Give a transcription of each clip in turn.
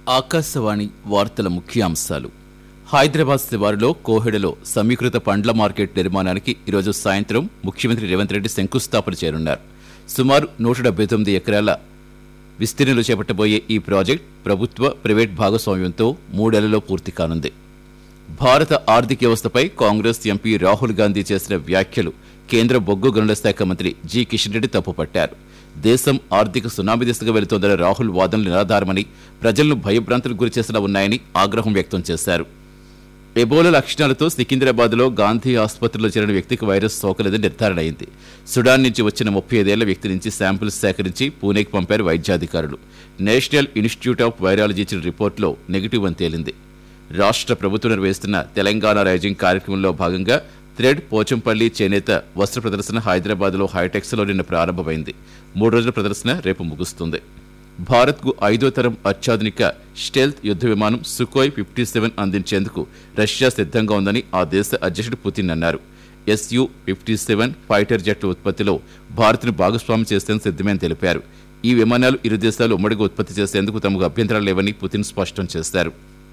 ఆకాశవాణి వార్తల ముఖ్యాంశాలు హైదరాబాద్ శివారులో కోహెడలో సమీకృత పండ్ల మార్కెట్ నిర్మాణానికి ఈరోజు సాయంత్రం ముఖ్యమంత్రి రేవంత్ రెడ్డి శంకుస్థాపన చేరున్నారు సుమారు నూట డెబ్బై తొమ్మిది ఎకరాల విస్తీర్ణంలో చేపట్టబోయే ఈ ప్రాజెక్ట్ ప్రభుత్వ ప్రైవేట్ భాగస్వామ్యంతో మూడేళ్లలో పూర్తి కానుంది భారత ఆర్థిక వ్యవస్థపై కాంగ్రెస్ ఎంపీ రాహుల్ గాంధీ చేసిన వ్యాఖ్యలు కేంద్ర బొగ్గు గనుల శాఖ మంత్రి జి కిషన్ రెడ్డి తప్పుపట్టారు దేశం ఆర్థిక సునామీ దిశగా వెళుతోందన్న రాహుల్ వాదనలు నిరాధారమని ప్రజలను భయభ్రాంతులకు గురిచేసేలా ఉన్నాయని ఆగ్రహం వ్యక్తం చేశారు ఎబోలా లక్షణాలతో సికింద్రాబాద్లో గాంధీ ఆసుపత్రిలో చేరిన వ్యక్తికి వైరస్ సోకలేదని నిర్ధారణ అయింది సుడాన్ నుంచి వచ్చిన ముప్పై ఐదేళ్ల వ్యక్తి నుంచి శాంపిల్స్ సేకరించి పూణేకి పంపారు వైద్యాధికారులు నేషనల్ ఇన్స్టిట్యూట్ ఆఫ్ వైరాలజీ ఇచ్చిన రిపోర్టులో నెగిటివ్ అని తేలింది రాష్ట్ర ప్రభుత్వం నిర్వహిస్తున్న తెలంగాణ రైజింగ్ కార్యక్రమంలో భాగంగా థ్రెడ్ పోచంపల్లి చేనేత వస్త్ర ప్రదర్శన హైదరాబాద్లో హైటెక్స్లో నిన్న ప్రారంభమైంది మూడు రోజుల ప్రదర్శన రేపు ముగుస్తుంది భారత్కు ఐదో తరం అత్యాధునిక స్టెల్త్ యుద్ధ విమానం సుకోయ్ ఫిఫ్టీ సెవెన్ అందించేందుకు రష్యా సిద్ధంగా ఉందని ఆ దేశ అధ్యక్షుడు పుతిన్ అన్నారు ఎస్యు ఫిఫ్టీ సెవెన్ ఫైటర్ జెట్ల ఉత్పత్తిలో భారత్ను భాగస్వామ్యం చేసేందుకు సిద్ధమని తెలిపారు ఈ విమానాలు ఇరు దేశాలు ఉమ్మడిగా ఉత్పత్తి చేసేందుకు తమకు అభ్యంతరాలు లేవని పుతిన్ స్పష్టం చేశారు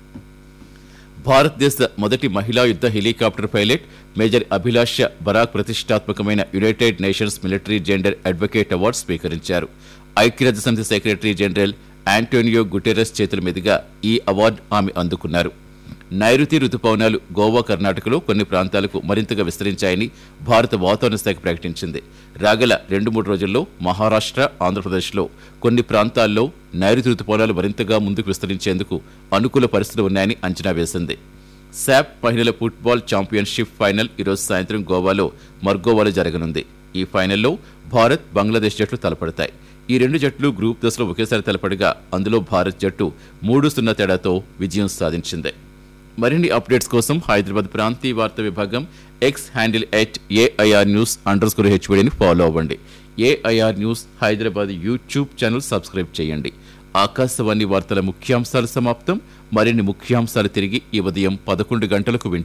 భారతదేశ మొదటి మహిళా యుద్ధ helicopter pilot major Abhilasha Barak ప్రతిష్టాత్మకమైన United Nations military gender advocate award స్వీకరించారు ఐక్యరాజ్య సమితి సెక్రటరీ జనరల్ ఆంటోనియో గుటెరస్ చేతుల మీదుగా ఈ అవార్డు ఆమె అందుకున్నారు నైరుతి రుతుపవనాలు గోవా కర్ణాటకలో కొన్ని ప్రాంతాలకు మరింతగా విస్తరించాయని భారత వాతావరణ శాఖ ప్రకటించింది రాగల రెండు మూడు రోజుల్లో మహారాష్ట్ర ఆంధ్రప్రదేశ్లో కొన్ని ప్రాంతాల్లో నైరుతి రుతుపవనాలు మరింతగా ముందుకు విస్తరించేందుకు అనుకూల పరిస్థితులు ఉన్నాయని అంచనా వేసింది శాప్ మహిళల ఫుట్బాల్ ఛాంపియన్షిప్ ఫైనల్ ఈరోజు సాయంత్రం గోవాలో మర్గోవాలో జరగనుంది ఈ ఫైనల్లో భారత్ బంగ్లాదేశ్ జట్లు తలపడతాయి ఈ రెండు జట్లు గ్రూప్ దశలో ఒకేసారి తలపడగా అందులో భారత్ జట్టు మూడు సున్నా తేడాతో విజయం సాధించింది మరిన్ని అప్డేట్స్ కోసం హైదరాబాద్ ప్రాంతీయ వార్తా విభాగం X handle at AIR news under score హెచ్వడిని ఫాలో అవ్వండి AIR news Hyderabad YouTube channel subscribe చేయండి ఆకాశవాణి వార్తల ముఖ్యాంశాలు సమాప్తం మరిన్ని ముఖ్యాంశాలు తిరిగి ఈ ఉదయం పదకొండు గంటలకు వింటారు